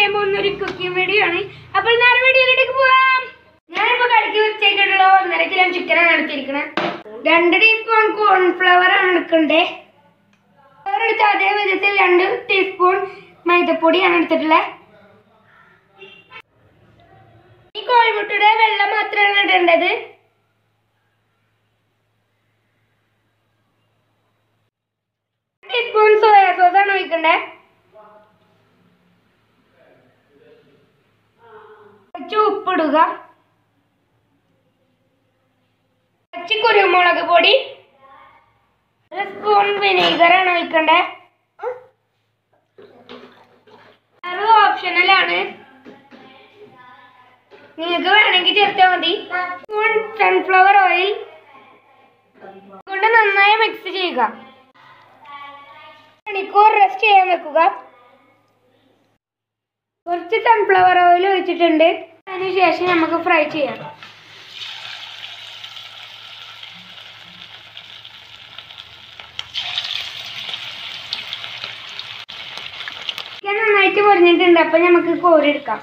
ചെയ്യാൻ പോകുന്ന ഒരു കുക്കിംഗ് വീഡിയോ ആണ് അപ്പോൾ നേരെ വീഡിയോയിലേക്ക് പോവാം ഞാനിപ്പോ കടക്കി വെച്ചേക്കുള്ള ഒന്നര കിലോ ചിക്കനാണ് എടുത്തിരിക്കുന്നത് രണ്ട് ടീസ്പൂൺ കോൺഫ്ലവർ ആണ് എടുക്കണ്ടേ ഫ്ലവർ എടുത്ത അതേ വിധത്തിൽ രണ്ട് ടീസ്പൂൺ മൈദപ്പൊടിയാണ് എടുത്തിട്ടുള്ളത് ഈ കോഴിമുട്ടയുടെ വെള്ളം മാത്രമാണ് ഇടേണ്ടത് ടീസ്പൂൺ സോയാ സോസ് ആണ് ഒഴിക്കണ്ടേ കുറച്ച് ഉപ്പിടുക കുറച്ച് കുരുമുളക് പൊടി ഒരു സ്പൂൺ വിനീഗർ ആണ് ഒഴിക്കണ്ടേ അത് ഓപ്ഷണലാണ് നിങ്ങൾക്ക് വേണമെങ്കിൽ ചേർത്താൽ മതി സ്പൂൺ സൺഫ്ലവർ ഓയിൽ കൊണ്ട് നന്നായി മിക്സ് ചെയ്യുക മണിക്കൂർ റെസ്റ്റ് ചെയ്യാൻ വെക്കുക കുറച്ച് സൺഫ്ലവർ ഓയിൽ ഒഴിച്ചിട്ടുണ്ട് അതിനുശേഷം നമുക്ക് ഫ്രൈ ചെയ്യാം ചിക്കൻ നന്നായിട്ട് പൊരിഞ്ഞിട്ടുണ്ട് അപ്പൊ നമുക്ക് കോരി എടുക്കാം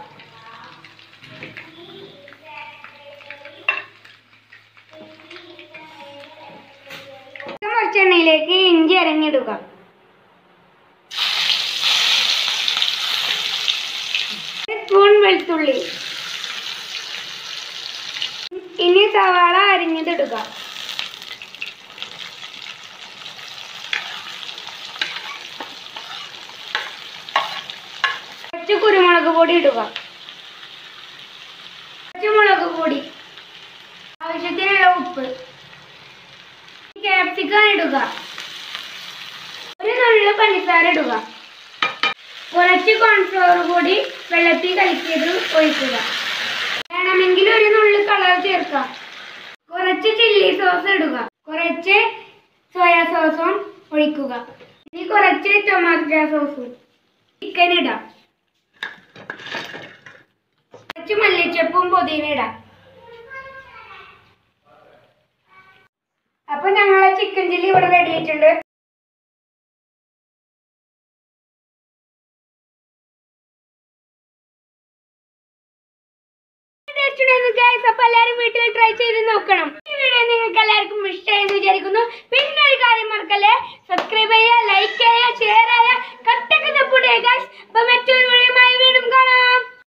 വെളിച്ചെണ്ണയിലേക്ക് ഇഞ്ചി അരങ്ങിടുക ഒരു സ്പൂൺ വെളുത്തുള്ളി ഇനി സവാള അരിഞ്ഞതിടുക കുറച്ച് കുരുമുളക് പൊടി ഇടുക കുറച്ച് മുളക് പൊടി ആവശ്യത്തിനുള്ള ഉപ്പ് ക്യാപ്സിക്കം ഇടുക ഒരു നുള്ളു പഞ്ചസാര ഇടുക കുറച്ച് കോൺഫ്ലവർ പൊടി വെള്ളത്തിൽ കലക്കിയത് ഒഴിക്കുക വേണമെങ്കിൽ ഒരു നുള്ളു കളർ ചേർക്കാം കുറച്ച് ചില്ലി സോസ് ഇടുക കുറച്ച് സോയാ സോസും ഒഴിക്കുക ഇനി കുറച്ച് ടൊമാറ്റോ സോസും ചിക്കൻ ഇടാം കുറച്ച് മല്ലിച്ചപ്പും പുതിന ഇടാം അപ്പൊ ഞങ്ങളെ ചിക്കൻ ചില്ലി ഇവിടെ റെഡി ആയിട്ടുണ്ട് ഗൈസ് അപ്പൊ എല്ലാരും വീട്ടിൽ ട്രൈ ചെയ്ത് നോക്കണം ഈ വീഡിയോ നിങ്ങൾക്ക് എല്ലാവർക്കും ഇഷ്ടമായെന്ന് വിചാരിക്കുന്നു പിന്നെ ഒരു കാര്യം മറക്കല്ലേ സബ്സ്ക്രൈബ് ചെയ്യുക ലൈക്ക് ചെയ്യുക ഷെയർ ചെയ്യുക കട്ടൊക്കെ സപ്പോർട്ട് ചെയ്യുക ഗൈസ് അപ്പൊ മറ്റൊരു വീഡിയോയുമായി വീണ്ടും കാണാം